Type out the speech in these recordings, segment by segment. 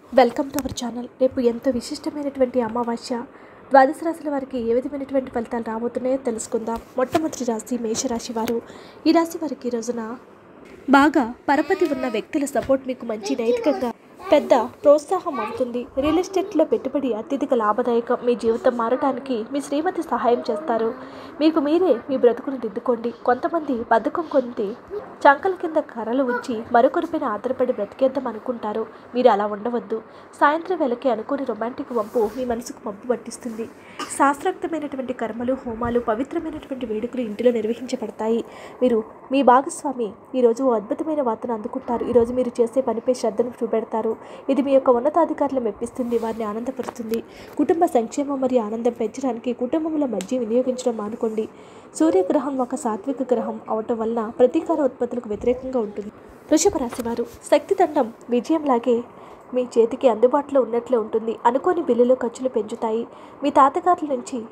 welcome to our channel రేపు ఎంతో విశిష్టమైనటువంటి అమావాస్య ద్వాదశ రాశుల వారికి ఏ విధమైనటువంటి ఫలితాలు రాబోతున్నాయో తెలుసుకుందాం మొట్టమొదటి రాశి మేషరాశి వారు ఈ రాశి వారికి ఈ రోజున బాగా పరపతి ఉన్న వ్యక్తుల సపోర్ట్ మీకు మంచి నైతికంగా పెద్ద ప్రోత్సాహం అవుతుంది రియల్ ఎస్టేట్లో పెట్టుబడి అత్యధిక లాభదాయకం మీ జీవితం మారటానికి మీ శ్రీమతి సహాయం చేస్తారు మీకు మీరే మీ బ్రతుకును దిద్దుకోండి కొంతమంది బద్ధకం కొంది చంకల కింద కర్రలు ఉంచి మరొకరిపైన ఆధారపడి బ్రతికేద్దాం అనుకుంటారు మీరు అలా ఉండవద్దు సాయంత్రం వేళకి అనుకుని రొమాంటిక్ వంపు మీ మనసుకు మబ్బు పట్టిస్తుంది శాస్త్రోక్తమైనటువంటి కర్మలు హోమాలు పవిత్రమైనటువంటి వేడుకలు ఇంటిలో నిర్వహించబడతాయి మీరు మీ భాగస్వామి ఈరోజు ఓ అద్భుతమైన వార్తను అందుకుంటారు ఈరోజు మీరు చేసే పనిపై శ్రద్ధను చూపెడతారు ఇది మీ యొక్క ఉన్నతాధికారులు మెప్పిస్తుంది వారిని ఆనందపరుస్తుంది కుటుంబ సంక్షేమం మరియు ఆనందం పెంచడానికి కుటుంబంలో మధ్య వినియోగించడం మానుకోండి సూర్యగ్రహం ఒక సాత్విక గ్రహం అవటం వలన ప్రతీకార ఉత్పత్తులకు వ్యతిరేకంగా ఉంటుంది వృషభ రాశి వారు శక్తిదండం విజయంలాగే మీ చేతికి అందుబాటులో ఉన్నట్లే ఉంటుంది అనుకోని బిల్లులు ఖర్చులు పెంచుతాయి మీ తాతగారుల నుంచి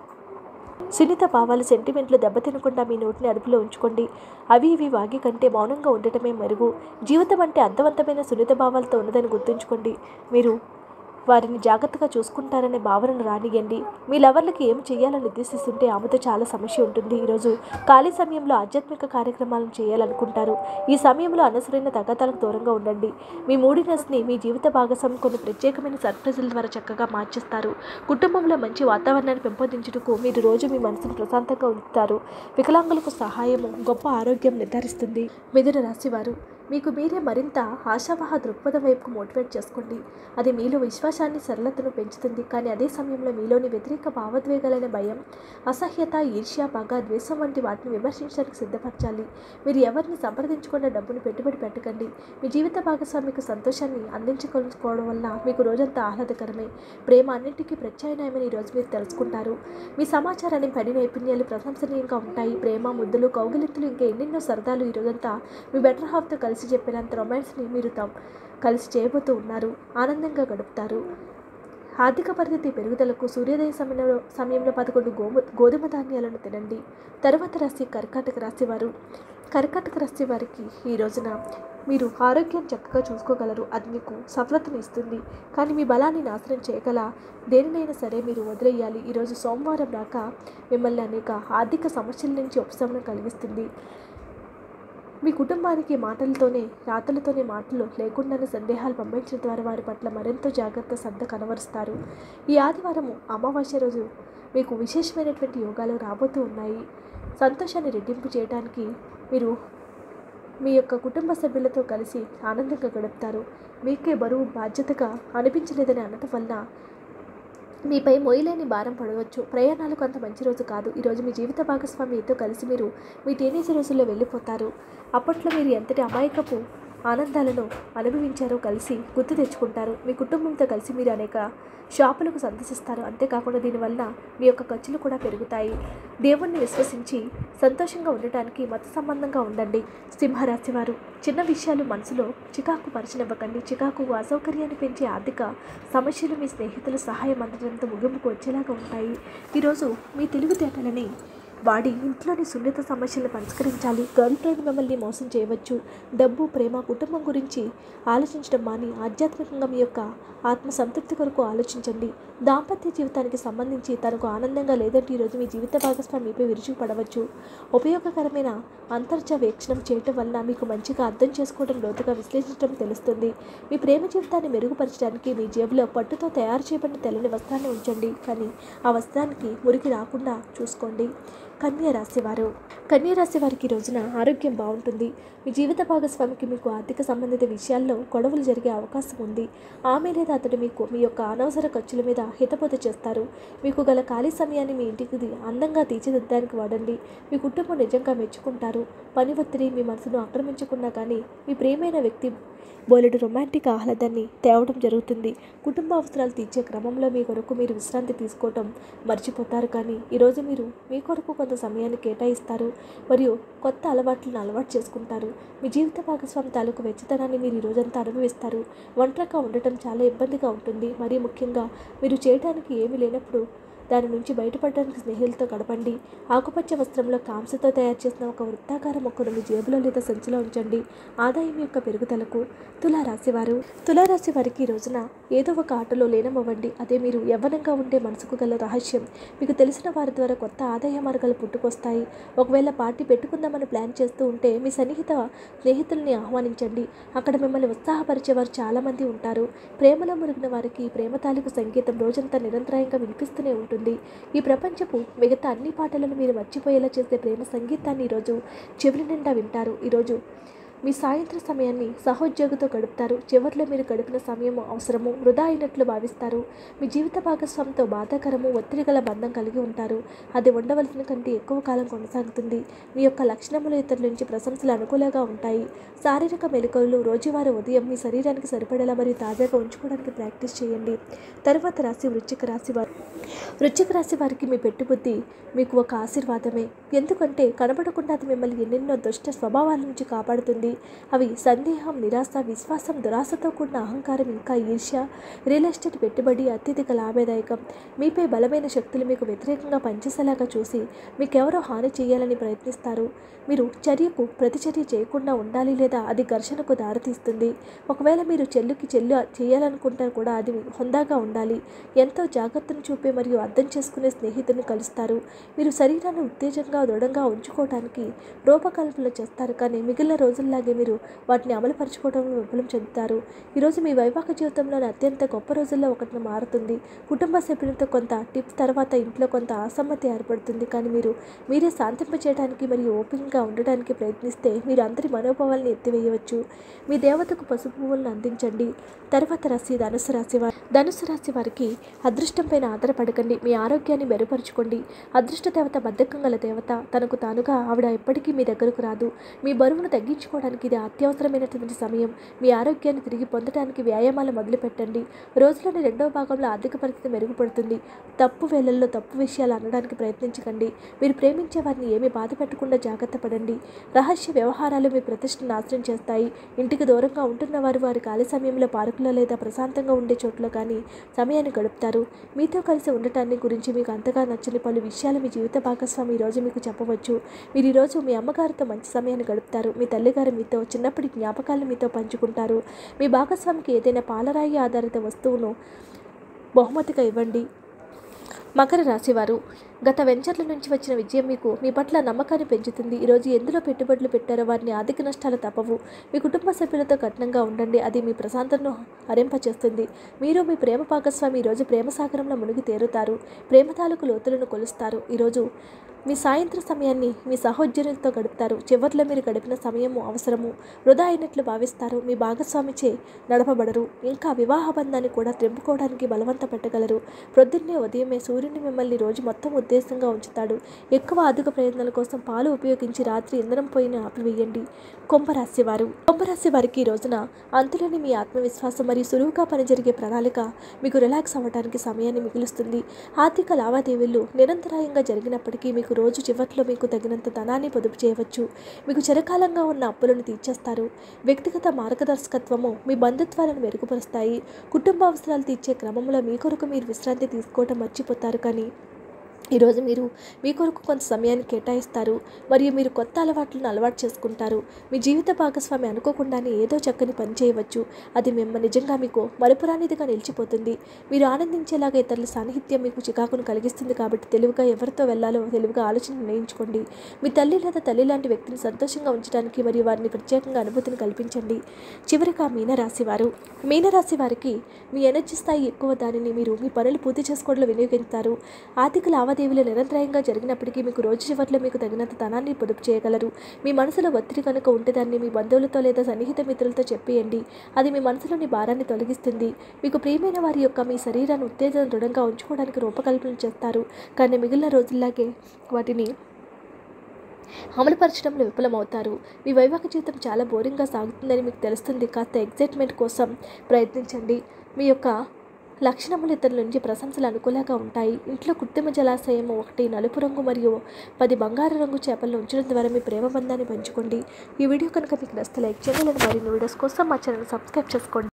సున్నిత భావాలు సెంటిమెంట్లు దెబ్బతినకుండా మీ నోటిని అదుపులో ఉంచుకోండి అవి ఇవి వాగి కంటే మౌనంగా ఉండటమే మెరుగు జీవితం అంటే అర్థవంతమైన సున్నిత భావాలతో ఉన్నదని గుర్తుంచుకోండి మీరు వారిని జాగ్రత్తగా చూసుకుంటారనే భావనను రానియండి మీ లవర్లకి ఏం చేయాలని నిర్దేశిస్తుంటే ఆమెతో చాలా సమస్య ఉంటుంది ఈరోజు ఖాళీ సమయంలో ఆధ్యాత్మిక కార్యక్రమాలను చేయాలనుకుంటారు ఈ సమయంలో అనవసరమైన తగాదాలకు దూరంగా ఉండండి మీ మూడినెస్ని మీ జీవిత భాగస్వామి కొన్ని ప్రత్యేకమైన సర్ప్రైజుల ద్వారా చక్కగా మార్చేస్తారు కుటుంబంలో మంచి వాతావరణాన్ని పెంపొందించుటకు మీరు రోజు మీ మనసును ప్రశాంతంగా ఉంచుతారు వికలాంగులకు సహాయము గొప్ప ఆరోగ్యం నిర్ధారిస్తుంది మిథున రాశి వారు మీకు మీరే మరింత ఆశావహ దృక్పథం వైపుకు మోటివేట్ చేసుకోండి అది మీలో విశ్వాసాన్ని సరళతను పెంచుతుంది కానీ అదే సమయంలో మీలోని వ్యతిరేక భావోద్వేగాలైన భయం అసహ్యత ఈర్ష్య పగ ద్వేషం వంటి వాటిని విమర్శించడానికి సిద్ధపరచాలి మీరు ఎవరిని సంప్రదించకుండా డబ్బును పెట్టుబడి పెట్టకండి మీ జీవిత భాగస్వామికి సంతోషాన్ని అందించుకోవడం వల్ల మీకు రోజంతా ఆహ్లాదకరమే ప్రేమ అన్నింటికీ ప్రత్యామ్నాయమని ఈరోజు మీరు తెలుసుకుంటారు మీ సమాచారాన్ని పని నైపుణ్యాలు ప్రశంసనీయంగా ఉంటాయి ప్రేమ ముద్దులు కౌగిలిత్తులు ఇంకా ఎన్నెన్నో సరదాలు ఈ రోజంతా మీ బెటర్ హాఫ్తో కలిసి చెప్పినంత రొమాన్స్ని మీరు తం కలిసి చేయబోతూ ఉన్నారు ఆనందంగా గడుపుతారు ఆర్థిక పరిస్థితి పెరుగుదలకు సూర్యోదయ సమయంలో సమయంలో పదకొండు గోము గోధుమ ధాన్యాలను తినండి తర్వాత రాశి కర్కాటక రాశి వారు కర్కాటక రాశి వారికి ఈ రోజున మీరు ఆరోగ్యం చక్కగా చూసుకోగలరు అది మీకు సఫలతను ఇస్తుంది కానీ మీ బలాన్ని నాశనం చేయగల దేనినైనా సరే మీరు వదిలేయాలి ఈరోజు సోమవారం రాక మిమ్మల్ని అనేక ఆర్థిక సమస్యల నుంచి ఉపశమనం కలిగిస్తుంది మీ కుటుంబానికి మాటలతోనే రాతలతోనే మాటలు లేకుండానే సందేహాలు పంపించడం ద్వారా వారి పట్ల మరింత జాగ్రత్త శ్రద్ధ కనబరుస్తారు ఈ ఆదివారము అమావాస్య రోజు మీకు విశేషమైనటువంటి యోగాలు రాబోతూ ఉన్నాయి సంతోషాన్ని రెట్టింపు చేయడానికి మీరు మీ యొక్క కుటుంబ సభ్యులతో కలిసి ఆనందంగా గడుపుతారు మీకే బరువు బాధ్యతగా అనిపించలేదని అనటం వల్ల మీపై మోయలేని భారం పడవచ్చు ప్రయాణాలకు అంత మంచి రోజు కాదు ఈరోజు మీ జీవిత భాగస్వామితో కలిసి మీరు మీ టీనేజ్ రోజుల్లో వెళ్ళిపోతారు అప్పట్లో మీరు ఎంతటి అమాయకపు ఆనందాలను అనుభవించారో కలిసి గుర్తు తెచ్చుకుంటారు మీ కుటుంబంతో కలిసి మీరు అనేక షాపులకు సందర్శిస్తారు అంతేకాకుండా దీనివల్ల మీ యొక్క ఖర్చులు కూడా పెరుగుతాయి దేవుణ్ణి విశ్వసించి సంతోషంగా ఉండటానికి మత సంబంధంగా ఉండండి సింహరాశి వారు చిన్న విషయాలు మనసులో చికాకు పరిచినవ్వకండి చికాకు అసౌకర్యాన్ని పెంచే ఆర్థిక సమస్యలు మీ స్నేహితుల సహాయం అందడంతో ముగింపుకు వచ్చేలాగా ఉంటాయి ఈరోజు మీ తెలివితేటలని వాడి ఇంట్లోని సున్నిత సమస్యలను పరిష్కరించాలి గర్ల్ ఫ్రెండ్ మిమ్మల్ని మోసం చేయవచ్చు డబ్బు ప్రేమ కుటుంబం గురించి ఆలోచించడం మాని ఆధ్యాత్మికంగా మీ యొక్క ఆత్మ సంతృప్తి కొరకు ఆలోచించండి దాంపత్య జీవితానికి సంబంధించి తనకు ఆనందంగా లేదంటే ఈరోజు మీ జీవిత భాగస్వామి మీపై విరుచుకుపడవచ్చు ఉపయోగకరమైన అంతర్జ వీక్షణం చేయటం వలన మీకు మంచిగా అర్థం చేసుకోవడం లోతుగా విశ్లేషించడం తెలుస్తుంది మీ ప్రేమ జీవితాన్ని మెరుగుపరచడానికి మీ జేబులో పట్టుతో తయారు చేయబడిన తెల్లని వస్త్రాన్ని ఉంచండి కానీ ఆ వస్త్రానికి మురికి రాకుండా చూసుకోండి కన్య రాశి వారు కన్య రాశి వారికి ఈ రోజున ఆరోగ్యం బాగుంటుంది మీ జీవిత భాగస్వామికి మీకు ఆర్థిక సంబంధిత విషయాల్లో గొడవలు జరిగే అవకాశం ఉంది ఆమె లేదా అతడు మీకు మీ యొక్క అనవసర ఖర్చుల మీద హితబోధ చేస్తారు మీకు గల ఖాళీ సమయాన్ని మీ ఇంటికి అందంగా తీర్చిదిద్దడానికి వాడండి మీ కుటుంబం నిజంగా మెచ్చుకుంటారు పని ఒత్తిడి మీ మనసును ఆక్రమించకున్నా కానీ మీ ప్రియమైన వ్యక్తి బోలెడు రొమాంటిక్ ఆహ్లాదాన్ని తేవడం జరుగుతుంది కుటుంబ అవసరాలు తీర్చే క్రమంలో మీ కొరకు మీరు విశ్రాంతి తీసుకోవటం మర్చిపోతారు కానీ ఈరోజు మీరు మీ కొరకు కొంత సమయాన్ని కేటాయిస్తారు మరియు కొత్త అలవాట్లను అలవాటు చేసుకుంటారు మీ జీవిత భాగస్వామి తాలూకు వెచ్చతనాన్ని మీరు ఈ రోజంతా అనుభవిస్తారు ఒంటరిగా ఉండటం చాలా ఇబ్బందిగా ఉంటుంది మరీ ముఖ్యంగా మీరు చేయడానికి ఏమీ లేనప్పుడు దాని నుంచి బయటపడడానికి స్నేహితులతో గడపండి ఆకుపచ్చ వస్త్రంలో కాంసతో తయారు చేసిన ఒక వృత్తాకార మొక్కను మీ జేబులో లేదా సంచిలో ఉంచండి ఆదాయం యొక్క పెరుగుదలకు తులారాశివారు తులారాశి వారికి ఈ రోజున ఏదో ఒక ఆటలో లీనమవ్వండి అదే మీరు యవ్వనంగా ఉండే మనసుకు గల రహస్యం మీకు తెలిసిన వారి ద్వారా కొత్త ఆదాయ మార్గాలు పుట్టుకొస్తాయి ఒకవేళ పార్టీ పెట్టుకుందామని ప్లాన్ చేస్తూ ఉంటే మీ సన్నిహిత స్నేహితుల్ని ఆహ్వానించండి అక్కడ మిమ్మల్ని ఉత్సాహపరిచేవారు చాలామంది ఉంటారు ప్రేమలో మురిగిన వారికి ప్రేమ తాలూకు సంగీతం రోజంతా నిరంతరాయంగా వినిపిస్తూనే ఉంటుంది ఈ ప్రపంచపు మిగతా అన్ని పాటలను మీరు మర్చిపోయేలా చేసే ప్రేమ సంగీతాన్ని ఈరోజు చెవుల నిండా వింటారు ఈరోజు మీ సాయంత్రం సమయాన్ని సహోద్యోగితో గడుపుతారు చివరిలో మీరు గడిపిన సమయం అవసరము వృధా అయినట్లు భావిస్తారు మీ జీవిత భాగస్వామితో బాధాకరము ఒత్తిడి గల బంధం కలిగి ఉంటారు అది ఉండవలసిన కంటే ఎక్కువ కాలం కొనసాగుతుంది మీ యొక్క లక్షణములు ఇతరుల నుంచి ప్రశంసలు అనుకూలంగా ఉంటాయి శారీరక మెలకువలు రోజువారీ ఉదయం మీ శరీరానికి సరిపడేలా మరియు తాజాగా ఉంచుకోవడానికి ప్రాక్టీస్ చేయండి తర్వాత రాశి వృశ్చిక రాశి వారు వృశ్చిక రాశి వారికి మీ పెట్టుబుద్ధి మీకు ఒక ఆశీర్వాదమే ఎందుకంటే కనబడకుండా అది మిమ్మల్ని ఎన్నెన్నో దుష్ట స్వభావాల నుంచి కాపాడుతుంది అవి సందేహం నిరాశ విశ్వాసం దురాశతో కూడిన అహంకారం ఇంకా ఈర్ష్య రియల్ ఎస్టేట్ పెట్టుబడి అత్యధిక లాభదాయకం మీపై బలమైన శక్తులు మీకు వ్యతిరేకంగా పనిచేసేలాగా చూసి మీకెవరో హాని చేయాలని ప్రయత్నిస్తారు మీరు చర్యకు ప్రతిచర్య చేయకుండా ఉండాలి లేదా అది ఘర్షణకు దారితీస్తుంది ఒకవేళ మీరు చెల్లుకి చెల్లు చేయాలనుకుంటే కూడా అది హుందాగా ఉండాలి ఎంతో జాగ్రత్తను చూపే మరియు అర్థం చేసుకునే స్నేహితుని కలుస్తారు మీరు శరీరాన్ని ఉత్తేజంగా దృఢంగా ఉంచుకోవడానికి రూపకల్పన చేస్తారు కానీ మిగిలిన రోజుల్లాగే మీరు వాటిని అమలుపరచుకోవడంలో విఫలం చెందుతారు ఈరోజు మీ వైవాహిక జీవితంలోని అత్యంత గొప్ప రోజుల్లో ఒకటి మారుతుంది కుటుంబ సభ్యులతో కొంత టిప్స్ తర్వాత ఇంట్లో కొంత అసమ్మతి ఏర్పడుతుంది కానీ మీరు మీరే శాంతింప చేయడానికి మరియు ఓపికగా ఉండడానికి ప్రయత్నిస్తే మీరు అందరి మనోభావాలను ఎత్తివేయవచ్చు మీ దేవతకు పసుపు పువ్వులను అందించండి తర్వాత రాశి ధనుసు రాశి వారి ధనుసు రాశి వారికి అదృష్టం పైన ఆధారపడకండి మీ ఆరోగ్యాన్ని మెరుగుపరుచుకోండి అదృష్ట దేవత బద్ధకం గల దేవత తనకు తానుగా ఆవిడ ఎప్పటికీ మీ దగ్గరకు రాదు మీ బరువును తగ్గించుకోవడానికి ఇది అత్యవసరమైనటువంటి సమయం మీ ఆరోగ్యాన్ని తిరిగి పొందడానికి వ్యాయామాలు మొదలుపెట్టండి రోజులోని రెండవ భాగంలో ఆర్థిక పరిస్థితి మెరుగుపడుతుంది తప్పు వేళల్లో తప్పు విషయాలు అనడానికి ప్రయత్నించకండి మీరు ప్రేమించే వారిని ఏమీ బాధ పెట్టకుండా జాగ్రత్త పడండి రహస్య వ్యవహారాలు మీ ప్రతిష్టను నాశనం చేస్తాయి ఇంటికి దూరంగా ఉంటున్న వారు వారి ఖాళీ సమయంలో పార్కులో లేదా ప్రశాంతంగా ఉండే చోట్ల కానీ సమయాన్ని గడుపుతారు మీతో కలిసి ఉండటాన్ని గురించి మీకు అంతగా నచ్చని పలు విషయాలు మీ జీవిత భాగస్వామి ఈరోజు మీకు చెప్పవచ్చు మీరు ఈరోజు మీ అమ్మగారితో మంచి సమయాన్ని గడుపుతారు మీ తల్లిగారు మీతో చిన్నప్పటి జ్ఞాపకాలను మీతో పంచుకుంటారు మీ భాగస్వామికి ఏదైనా పాలరాయి ఆధారిత వస్తువును బహుమతిగా ఇవ్వండి మకర రాశివారు గత వెంచర్ల నుంచి వచ్చిన విజయం మీకు మీ పట్ల నమ్మకాన్ని పెంచుతుంది ఈరోజు ఎందులో పెట్టుబడులు పెట్టారో వారిని ఆర్థిక నష్టాలు తప్పవు మీ కుటుంబ సభ్యులతో కఠినంగా ఉండండి అది మీ ప్రశాంతతను హరింపచేస్తుంది మీరు మీ ప్రేమ భాగస్వామి ఈరోజు ప్రేమ సాగరంలో మునిగి తేరుతారు ప్రేమ తాలూకు లోతులను కొలుస్తారు ఈరోజు మీ సాయంత్రం సమయాన్ని మీ సహోద్యోగులతో గడుపుతారు చివర్లో మీరు గడిపిన సమయము అవసరము వృధా అయినట్లు భావిస్తారు మీ భాగస్వామిచే నడపబడరు ఇంకా వివాహ బంధాన్ని కూడా త్రెంపుకోవడానికి బలవంత పెట్టగలరు ప్రొద్దున్నే ఉదయమే సూర్యుని మిమ్మల్ని రోజు మొత్తం ఉద్దేశంగా ఉంచుతాడు ఎక్కువ అధిక ప్రయత్నాల కోసం పాలు ఉపయోగించి రాత్రి ఇంధనం పోయిన ఆపివేయండి కుంభరాశి వారు కుంభరాశి వారికి ఈ రోజున అంతులేని మీ ఆత్మవిశ్వాసం మరియు సులువుగా పని జరిగే ప్రణాళిక మీకు రిలాక్స్ అవ్వడానికి సమయాన్ని మిగులుస్తుంది ఆర్థిక లావాదేవీలు నిరంతరాయంగా జరిగినప్పటికీ మీకు రోజు చివరిలో మీకు తగినంత ధనాన్ని పొదుపు చేయవచ్చు మీకు చిరకాలంగా ఉన్న అప్పులను తీర్చేస్తారు వ్యక్తిగత మార్గదర్శకత్వము మీ బంధుత్వాలను మెరుగుపరుస్తాయి కుటుంబ అవసరాలు తీర్చే క్రమంలో మీ కొరకు మీరు విశ్రాంతి తీసుకోవటం మర్చిపోతారు కానీ ఈరోజు మీరు మీ కొరకు కొంత సమయాన్ని కేటాయిస్తారు మరియు మీరు కొత్త అలవాట్లను అలవాటు చేసుకుంటారు మీ జీవిత భాగస్వామి అనుకోకుండానే ఏదో చక్కని పని చేయవచ్చు అది మిమ్మ నిజంగా మీకు మరుపురానిదిగా నిలిచిపోతుంది మీరు ఆనందించేలాగా ఇతరుల సాన్నిహిత్యం మీకు చికాకును కలిగిస్తుంది కాబట్టి తెలివిగా ఎవరితో వెళ్ళాలో తెలివిగా ఆలోచన నిర్ణయించుకోండి మీ తల్లి లేదా తల్లి లాంటి వ్యక్తిని సంతోషంగా ఉంచడానికి మరియు వారిని ప్రత్యేకంగా అనుభూతిని కల్పించండి చివరిగా మీనరాశి వారు మీనరాశి వారికి మీ ఎనర్జీ స్థాయి ఎక్కువ దానిని మీరు మీ పనులు పూర్తి చేసుకోవడంలో వినియోగిస్తారు ఆర్థిక లావాదేవీలు నిరంతరాయంగా జరిగినప్పటికీ మీకు రోజు చివరిలో మీకు తగినంత ధనాన్ని పొదుపు చేయగలరు మీ మనసులో ఒత్తిడి కనుక ఉంటే దాన్ని మీ బంధువులతో లేదా సన్నిహిత మిత్రులతో చెప్పేయండి అది మీ మనసులోని భారాన్ని తొలగిస్తుంది మీకు ప్రియమైన వారి యొక్క మీ శరీరాన్ని ఉత్తేజం దృఢంగా ఉంచుకోవడానికి రూపకల్పన చేస్తారు కానీ మిగిలిన రోజుల్లాగే వాటిని అమలుపరచడంలో విఫలమవుతారు మీ వైవాహిక జీవితం చాలా బోరింగ్గా సాగుతుందని మీకు తెలుస్తుంది కాస్త ఎగ్జైట్మెంట్ కోసం ప్రయత్నించండి మీ యొక్క లక్షణములు ఇతరుల నుంచి ప్రశంసలు అనుకూలంగా ఉంటాయి ఇంట్లో కృత్రిమ జలాశయం ఒకటి నలుపు రంగు మరియు పది బంగారు రంగు చేపలను ఉంచడం ద్వారా మీ ప్రేమ బంధాన్ని పంచుకోండి ఈ వీడియో కనుక మీకు నచ్చితే లైక్ చేయాలని మరిన్ని వీడియోస్ కోసం మా ఛానల్ సబ్స్క్రైబ్ చేసుకోండి